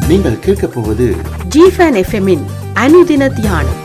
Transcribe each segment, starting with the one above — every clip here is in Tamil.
நீங்கள் கேட்கப் போவது ஜிஃபன் எஃப்எம்மின் அனுதின தியானம்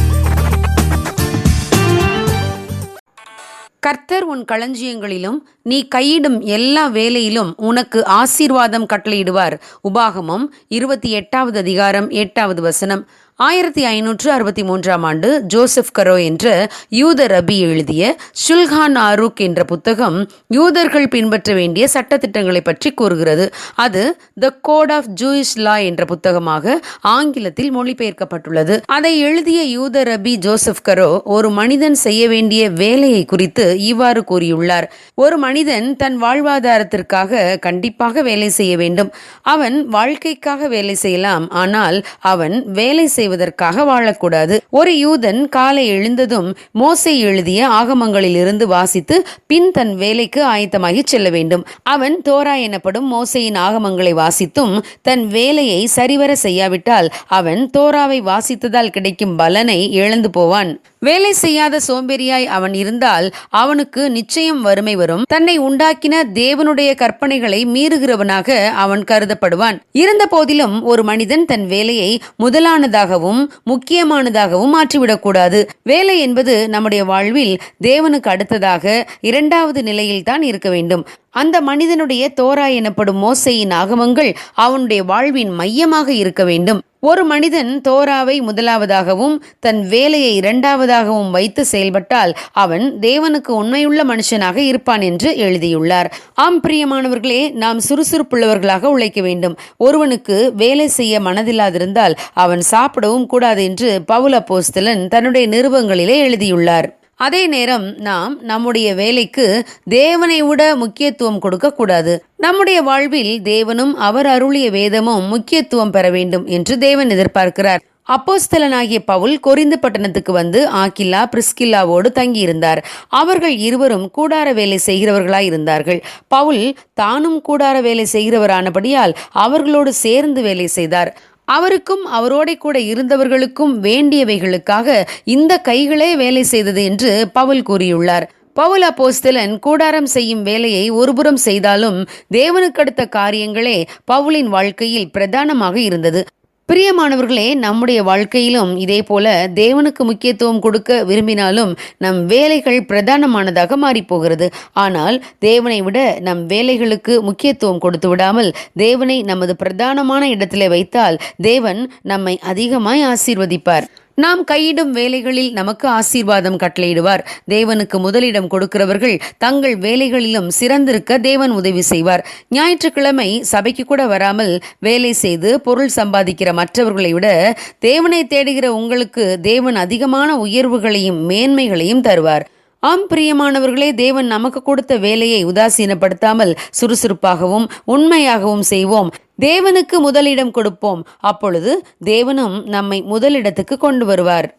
கர்த்தர் உன் களஞ்சியங்களிலும் நீ கையிடும் எல்லா வேலையிலும் உனக்கு ஆசீர்வாதம் கட்டளையிடுவார் உபாகமம் இருபத்தி எட்டாவது அதிகாரம் எட்டாவது வசனம் ஆயிரத்தி ஐநூற்று அறுபத்தி மூன்றாம் ஆண்டு ஜோசப் கரோ என்ற யூத ரபி எழுதிய ஷுல்கான் ஆரூக் என்ற புத்தகம் யூதர்கள் பின்பற்ற வேண்டிய சட்டத்திட்டங்களை பற்றி கூறுகிறது அது the code of Jewish law என்ற புத்தகமாக ஆங்கிலத்தில் மொழிபெயர்க்கப்பட்டுள்ளது அதை எழுதிய யூத ரபி ஜோசப் கரோ ஒரு மனிதன் செய்ய வேண்டிய வேலையை குறித்து இவ்வாறு கூறியுள்ளார் ஒரு மனிதன் தன் வாழ்வாதாரத்திற்காக கண்டிப்பாக வேலை செய்ய வேண்டும் அவன் வாழ்க்கைக்காக வேலை செய்யலாம் ஆனால் அவன் வேலை செய்வதற்காக வாழக்கூடாது ஒரு யூதன் காலை எழுந்ததும் மோசை எழுதிய ஆகமங்களில் இருந்து வாசித்து பின் தன் வேலைக்கு ஆயத்தமாகி செல்ல வேண்டும் அவன் தோரா எனப்படும் மோசையின் ஆகமங்களை வாசித்தும் தன் வேலையை சரிவர செய்யாவிட்டால் அவன் தோராவை வாசித்ததால் கிடைக்கும் பலனை இழந்து போவான் வேலை செய்யாத சோம்பேறியாய் அவன் இருந்தால் அவனுக்கு நிச்சயம் வறுமை வரும் தன்னை உண்டாக்கின தேவனுடைய கற்பனைகளை மீறுகிறவனாக அவன் கருதப்படுவான் இருந்த போதிலும் ஒரு மனிதன் தன் வேலையை முதலானதாகவும் முக்கியமானதாகவும் மாற்றிவிடக்கூடாது வேலை என்பது நம்முடைய வாழ்வில் தேவனுக்கு அடுத்ததாக இரண்டாவது நிலையில் தான் இருக்க வேண்டும் அந்த மனிதனுடைய தோரா எனப்படும் மோசையின் ஆகமங்கள் அவனுடைய வாழ்வின் மையமாக இருக்க வேண்டும் ஒரு மனிதன் தோராவை முதலாவதாகவும் தன் வேலையை இரண்டாவதாகவும் வைத்து செயல்பட்டால் அவன் தேவனுக்கு உண்மையுள்ள மனுஷனாக இருப்பான் என்று எழுதியுள்ளார் ஆம் பிரியமானவர்களே நாம் சுறுசுறுப்புள்ளவர்களாக உழைக்க வேண்டும் ஒருவனுக்கு வேலை செய்ய மனதில்லாதிருந்தால் அவன் சாப்பிடவும் கூடாது என்று பவுல போஸ்தலன் தன்னுடைய நிருபங்களிலே எழுதியுள்ளார் அதே நேரம் நாம் நம்முடைய வேலைக்கு தேவனை விட முக்கியத்துவம் கொடுக்க கூடாது நம்முடைய வாழ்வில் தேவனும் அவர் அருளிய வேதமும் முக்கியத்துவம் பெற வேண்டும் என்று தேவன் எதிர்பார்க்கிறார் அப்போஸ்தலனாகிய பவுல் கொரிந்து பட்டணத்துக்கு வந்து ஆக்கில்லா பிரிஸ்கில்லாவோடு தங்கியிருந்தார் அவர்கள் இருவரும் கூடார வேலை செய்கிறவர்களாய் இருந்தார்கள் பவுல் தானும் கூடார வேலை செய்கிறவரானபடியால் அவர்களோடு சேர்ந்து வேலை செய்தார் அவருக்கும் அவரோட கூட இருந்தவர்களுக்கும் வேண்டியவைகளுக்காக இந்த கைகளே வேலை செய்தது என்று பவுல் கூறியுள்ளார் பவுல் அப்போஸ்தலன் கூடாரம் செய்யும் வேலையை ஒருபுறம் செய்தாலும் தேவனுக்கடுத்த காரியங்களே பவுலின் வாழ்க்கையில் பிரதானமாக இருந்தது பிரியமானவர்களே நம்முடைய வாழ்க்கையிலும் இதே போல தேவனுக்கு முக்கியத்துவம் கொடுக்க விரும்பினாலும் நம் வேலைகள் பிரதானமானதாக மாறிப்போகிறது ஆனால் தேவனை விட நம் வேலைகளுக்கு முக்கியத்துவம் கொடுத்து விடாமல் தேவனை நமது பிரதானமான இடத்திலே வைத்தால் தேவன் நம்மை அதிகமாய் ஆசீர்வதிப்பார் நாம் கையிடும் வேலைகளில் நமக்கு ஆசீர்வாதம் கட்டளையிடுவார் தேவனுக்கு முதலிடம் கொடுக்கிறவர்கள் தங்கள் வேலைகளிலும் சிறந்திருக்க தேவன் உதவி செய்வார் ஞாயிற்றுக்கிழமை சபைக்கு கூட வராமல் வேலை செய்து பொருள் சம்பாதிக்கிற மற்றவர்களை விட தேவனை தேடுகிற உங்களுக்கு தேவன் அதிகமான உயர்வுகளையும் மேன்மைகளையும் தருவார் ஆம் பிரியமானவர்களே தேவன் நமக்கு கொடுத்த வேலையை உதாசீனப்படுத்தாமல் சுறுசுறுப்பாகவும் உண்மையாகவும் செய்வோம் தேவனுக்கு முதலிடம் கொடுப்போம் அப்பொழுது தேவனும் நம்மை முதலிடத்துக்கு கொண்டு வருவார்